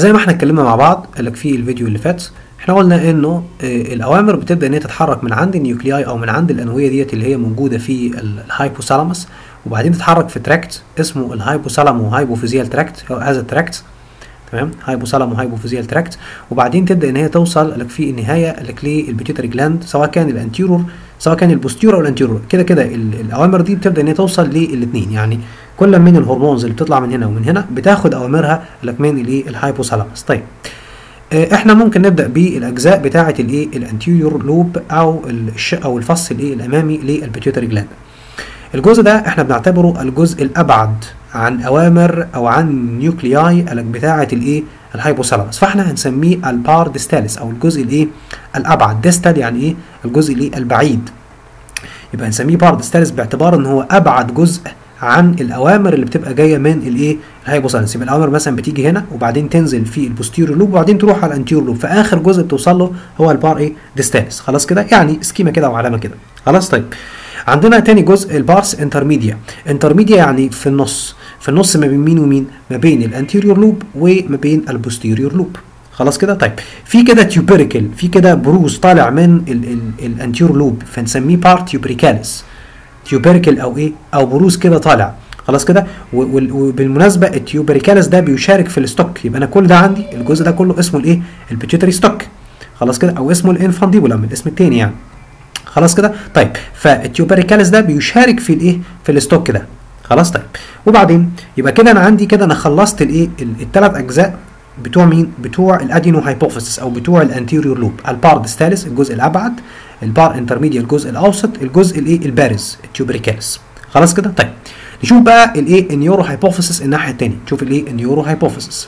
فزي ما احنا اتكلمنا مع بعض قال لك في الفيديو اللي فات احنا قلنا انه آه، الاوامر بتبدا ان هي تتحرك من عند النيوكلياي او من عند الانويه ديت اللي هي موجوده في ال- الهايبوثالاموس وبعدين تتحرك في تراكت اسمه الهايبوثالامو هايبوفيزيال تراكت او هذا التراكت تمام هايبوثالامو هايبوفيزيال تراكت وبعدين تبدا ان هي توصل لك في النهايه لك للبيتيوتري جلاند سواء كان الانتيرور سواء كان البوستيرور او الانتيرور كده كده ال- الاوامر دي بتبدا ان هي توصل للاثنين يعني كل من الهرمونز اللي بتطلع من هنا ومن هنا بتاخد اوامرها لك من الايه الهايبوثالاموس طيب آه، احنا ممكن نبدا بالاجزاء بتاعه الايه الانتيريور لوب او الش او الفص الايه الامامي للبيتيوتري جلاند الجزء ده احنا بنعتبره الجزء الابعد عن اوامر او عن نيوكلياي بتاعه الايه الهايبوثالاموس فاحنا هنسميه البار ديستاليس او الجزء الايه الابعد ديستال يعني ايه الجزء الايه البعيد يبقى هنسميه بار ديستاليس باعتبار ان هو ابعد جزء عن الاوامر اللي بتبقى جايه من الايه الهايبوثالاموس يبقى الاوامر مثلا بتيجي هنا وبعدين تنزل في البوستيريور لوب وبعدين تروح على الانتيريور لوب فاخر جزء بتوصل له هو البار ايه ديستاليس خلاص كده يعني سكيما كده وعلامه كده خلاص طيب عندنا تاني جزء البارس انترميديا انترميديا يعني في النص في النص ما بين مين ومين ما بين الانتيريور لوب وما بين البوستيريور لوب خلاص كده طيب في كده تيوبريكل في كده بروز طالع من الانتيريور لوب فنسميه بارت تيوبريكاليس تيوبريكل او ايه او بروز كده طالع خلاص كده و- وال- وبالمناسبه التيوبريكاليس ده بيشارك في الستوك يبقى انا كل ده عندي الجزء ده كله اسمه الايه البيتيوتري ستوك خلاص كده او اسمه الانفانديبولم الاسم التاني يعني خلاص كده طيب فالتيوبريكاليس ده بيشارك في الايه في الستوك ده خلاص طيب وبعدين يبقى كده انا عندي كده انا خلصت الايه الثلاث اجزاء بتوع مين بتوع الادينو هايبوفيسيس او بتوع الانتيريور لوب البار ديستاليس الجزء الابعد البار انترميديا الجزء الاوسط الجزء الايه البارز التيوبريكاليس خلاص كده طيب نشوف بقى الايه النيورو هايبوفيسيس الناحيه الثانيه نشوف الايه النيورو هايبوفيسيس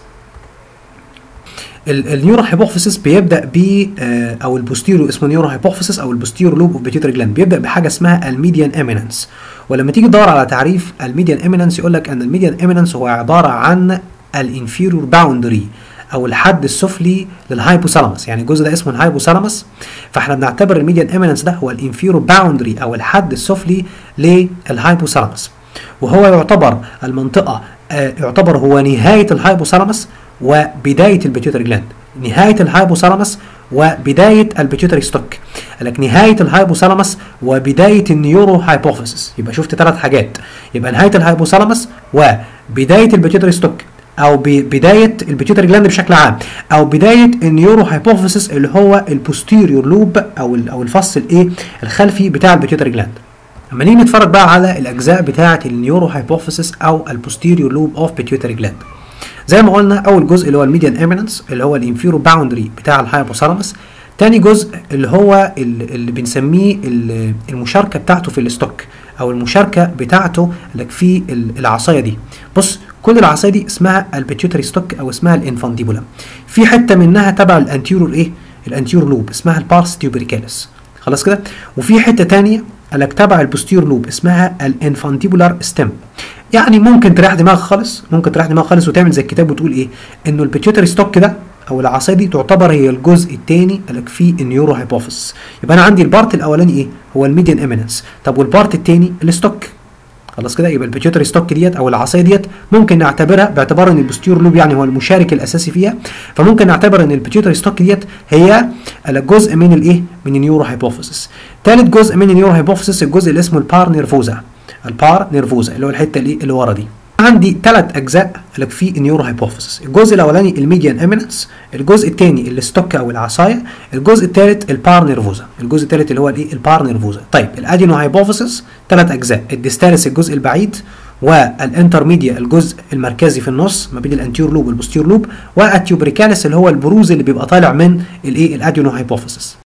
ال- النيورو هايبوفيسيس بيبدا ب آه، او البوستيرو اسمه نيورو هايبوفيسيس او البوستيرو لوب اوف بيتيوتري جلاند بيبدا بحاجه اسمها الميديان اميننس ولما تيجي تدور على تعريف الميديان اميننس يقول لك ان الميديان اميننس هو عباره عن الانفيرور باوندري او الحد السفلي للهايبوثالاموس يعني الجزء ده اسمه الهايبوثالاموس فاحنا بنعتبر الميديان اميننس ده هو الانفيرور باوندري او الحد السفلي للهايبوثالاموس وهو يعتبر المنطقه آه، يعتبر هو نهايه الهايبوثالاموس وبدايه البيتيوتري جلاند نهايه الهايبوثالاموس وبدايه البيتيوتري ستوك قال لك نهايه الهايبوثالاموس وبدايه النيورو هايبوفيسيس يبقى شفت ثلاث حاجات يبقى نهايه الهايبوثالاموس وبدايه البيتيوتري ستوك او ب- بدايه البيتيوتري جلاند بشكل عام او بدايه النيورو هايبوفيسيس اللي هو البوستيريور لوب او ال- او الفص الايه الخلفي بتاع البيتيوتري جلاند اما نيجي نتفرج بقى على الاجزاء بتاعه النيورو هايبوفيسيس او البوستيريور لوب اوف بيتيوتري جلاند زي ما قلنا اول جزء اللي هو الميديان اميننس اللي هو الانفيرو باوندري بتاع الهايبوثالاموس تاني جزء اللي هو ال- اللي بنسميه ال- المشاركه بتاعته في الستوك او المشاركه بتاعته لك في ال- العصايه دي بص كل العصايه دي اسمها البيتيوتري ستوك او اسمها الانفانديبولا في حته منها تبع الانتيرور ايه الانتيرور لوب اسمها البارس تيوبريكاليس خلاص كده وفي حته تانية قالك تبع البوستير لوب اسمها الانفانتيبولار ستيم يعني ممكن تريح دماغك خالص ممكن تريح دماغك خالص وتعمل زي الكتاب وتقول ايه انه البيتيوتري ستوك ده او العصايه دي تعتبر هي الجزء الثاني قالك في النيورو هايبوفيس يبقى انا عندي البارت الاولاني ايه هو الميديان اميننس طب والبارت الثاني الستوك خلاص كده يبقى البيتيوتري ستوك ديت او العصايه ديت ممكن نعتبرها باعتبار ان البوستيرور لوب يعني هو المشارك الاساسي فيها فممكن نعتبر ان البيتيوتري ستوك ديت هي جزء من الايه من النيورو هايبوفيسيس ثالث جزء من النيورو هايبوفيسيس الجزء اللي اسمه البار نيرفوزا البار نيرفوزا اللي هو الحته اللي اللي ورا دي عندي ثلاث اجزاء لك في النيورو هايبوفيسيس الجزء الاولاني الميديان اميننس الجزء الثاني الستوك او العصايه الجزء الثالث البار نيرفوزا الجزء الثالث اللي هو الايه البار نيرفوزا طيب الادينو هايبوفيسيس ثلاث اجزاء الديستاليس الجزء البعيد والانترميديا الجزء المركزي في النص ما بين الانتيور لوب والبوستير لوب والتيوبريكاليس اللي هو البروز اللي بيبقى طالع من الايه الادينو هايبوفيسيس